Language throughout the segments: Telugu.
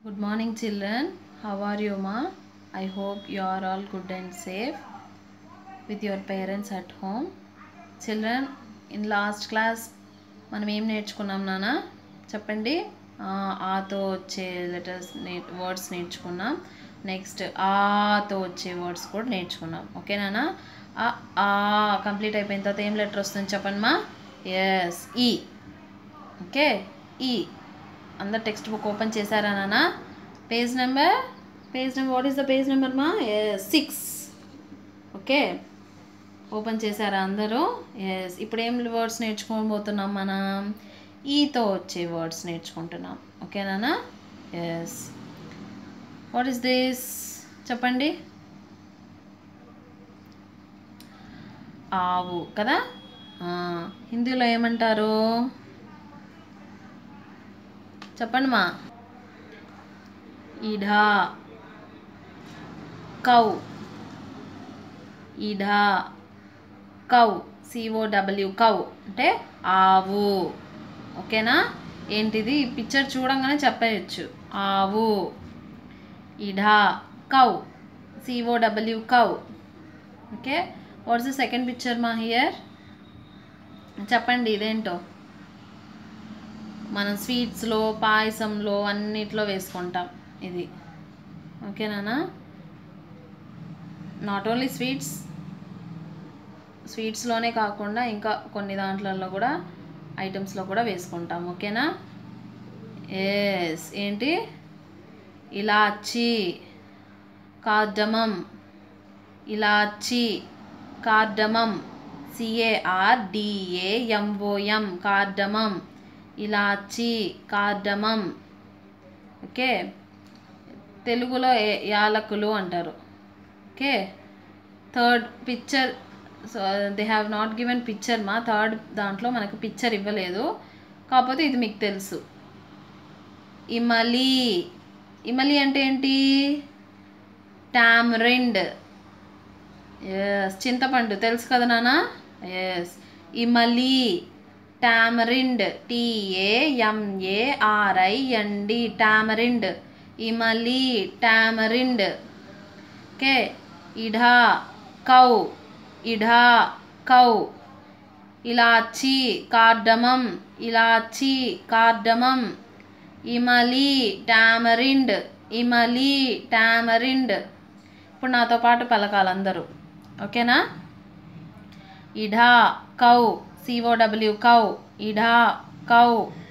Good morning, children. How are you, ma? I hope you are all good and safe with your parents at home. Children, in last class మనం ఏం నేర్చుకున్నాం నాన్న చెప్పండి ఆ, ఆతో వచ్చే లెటర్స్ నే వర్డ్స్ నేర్చుకున్నాం నెక్స్ట్ ఆతో వచ్చే వర్డ్స్ కూడా నేర్చుకున్నాం ఓకే నాన్న ఆ ఆ కంప్లీట్ అయిపోయిన తర్వాత ఏం లెటర్ వస్తుంది చెప్పండి మా ఎస్ ఈ ఓకే ఈ అందరు టెక్స్ట్ బుక్ ఓపెన్ చేశారా నాన్న page number page number what is the page number మా సిక్స్ ఓకే ఓపెన్ చేశారా అందరూ ఎస్ ఇప్పుడు ఏం వర్డ్స్ నేర్చుకోబోతున్నాం మనం ఈతో వచ్చే వర్డ్స్ నేర్చుకుంటున్నాం ఓకేనా ఎస్ వాట్ ఈస్ దిస్ చెప్పండి ఆవు కదా ఆ, హిందీలో ఏమంటారు చెప్పండి మా ఇఢా కౌ ఇఢా కౌ సిఓడబ్ల్యూ కౌ అంటే ఆవు ఓకేనా ఏంటిది ఈ పిక్చర్ చూడంగానే చెప్పేయచ్చు ఆవు ఇఢా cow C O W cow okay what's the second picture మా హియర్ చెప్పండి ఇదేంటో మనం స్వీట్స్లో పాయసంలో అన్నిట్లో వేసుకుంటాం ఇది ఓకేనా నాట్ ఓన్లీ స్వీట్స్ స్వీట్స్లోనే కాకుండా ఇంకా కొన్ని దాంట్లలో కూడా ఐటమ్స్లో కూడా వేసుకుంటాం ఓకేనా ఎస్ ఏంటి ఇలాచి కార్డమం ఇలాచి కార్డమం సిఏఆర్డిఏఎంఓఎం కార్డమం ఇలాచి కార్డమం ఓకే తెలుగులో ఏ- యాలకులు అంటారు okay third picture so they have not given picture మా థర్డ్ దాంట్లో మనకు పిక్చర్ ఇవ్వలేదు కాకపోతే ఇది మీకు తెలుసు ఇమలి ఇమలి అంటే ఏంటి టామరిండ్ ఎస్ చింతపండు తెలుసు కదా నాన్న yes ఇమలి tamarind టిఏఎంఏఆర్ఐఎన్డి tamarind ఇమలి tamarind okay ఇఢా cow ఇఢా కౌ ఇలాచి కార్డమం ఇలాచి కార్డమం ఇమలి టామరిండ్ ఇమలి టామరిండ్ ఇప్పుడు నాతో పాటు పలకాలి అందరూ ఓకేనా ఇఢా కౌ సిఓడబ్ల్యూ కౌ ఇఢా కౌ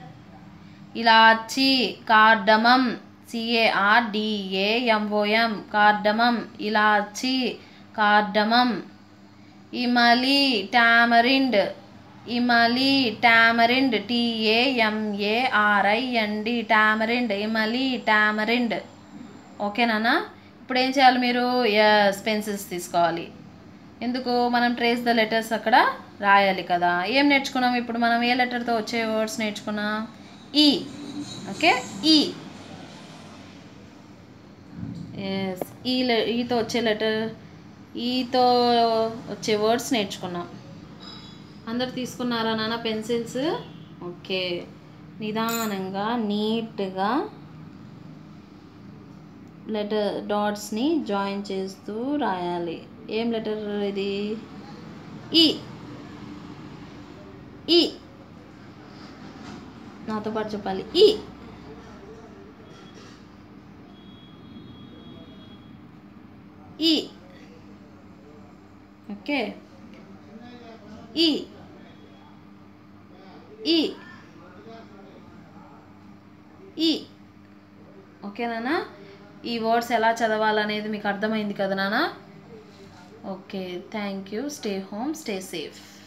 ఇలాచి కార్డమం సిఏఆర్డిఏఎంఓఎం కార్డమం ఇలాచి cardamom ఇమలి tamarind ఇమలి tamarind టిఏఎంఏఆర్ఐఎన్డి tamarind ఇమలి tamarind ఓకేనా ఇప్పుడు ఏం చేయాలి మీరు ఎస్ పెన్సిల్స్ తీసుకోవాలి ఎందుకు మనం ట్రేస్ ద లెటర్స్ అక్కడ రాయాలి కదా ఏం నేర్చుకున్నాం ఇప్పుడు మనం ఏ లెటర్తో వచ్చే వర్డ్స్ నేర్చుకున్నాం ఈ ఓకే ఈ ఎస్ ఈ లె- ఈతో వచ్చే లెటర్ ఈతో వచ్చే వర్డ్స్ నేర్చుకున్నాం అందరు తీసుకున్నారా నాన్న పెన్సిల్స్ ఓకే నిదానంగా నీట్గా లెటర్ డాట్స్ని జాయిన్ చేస్తూ రాయాలి ఏం లెటర్ ఇది ఈ ఈ నాతో పాటు చెప్పాలి ఈ ఈ ఓకే ఈ ఈ ఈ ఓకేనా ఈ వర్డ్స్ ఎలా చదవాలనేది మీకు అర్థమైంది కదా నాన్న okay thank you stay home stay safe